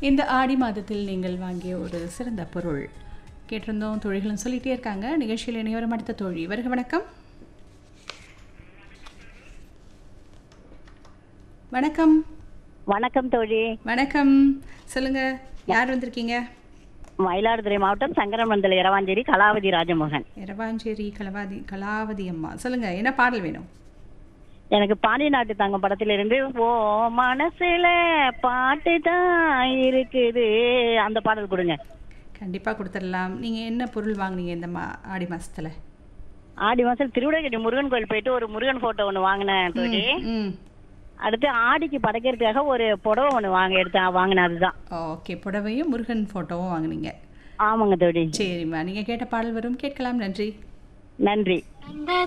இந்த ஆடி மாதத்தில் நீங்கள் வாங்கிய ஒரு சிறந்த பொருள் கேட்டிருந்தோம் தொழில்களும் சொல்லிட்டே இருக்காங்க நிகழ்ச்சியில் இணையோரம் அடுத்த தோழி வருக வணக்கம் வணக்கம் வணக்கம் தோழி வணக்கம் சொல்லுங்க யார் வந்திருக்கீங்க மயிலாடுதுறை மாவட்டம் சங்கரமண்டல இரவாஞ்சேரி கலாவதி ராஜமோகன் இரவாஞ்சேரி கலவாதி கலாவதி அம்மா சொல்லுங்க என்ன பாடல் வேணும் எனக்கு பாண்டி நாட்டு தங்கம் படத்துல இருந்து ஓ மனசுல பாட்டு தான் இருக்குது அந்த பாடல் கொடுங்க கண்டிப்பா கொடுத்துடலாம் நீங்க என்ன பொருள் வாங்குனீங்க இந்த மா ஆடி மாசத்துல ஆடி மாசம் திருவிடைக்கட்டி முருகன் கோயில் போயிட்டு ஒரு முருகன் போட்டோ ஒண்ணு வாங்கினேன் தோழி ம் அடுத்து ஆடிக்கு படைக்கிறதுக்காக ஒரு புடவை ஒண்ணு வாங்க எடுத்தேன் வாங்கினேன் அதுதான் ஓகே புடவையும் முருகன் ஃபோட்டோவும் வாங்குனீங்க ஆமாங்க தோழி சரிம்மா நீங்கள் கேட்ட பாடல் வரும் கேட்கலாம் நன்றி நன்றி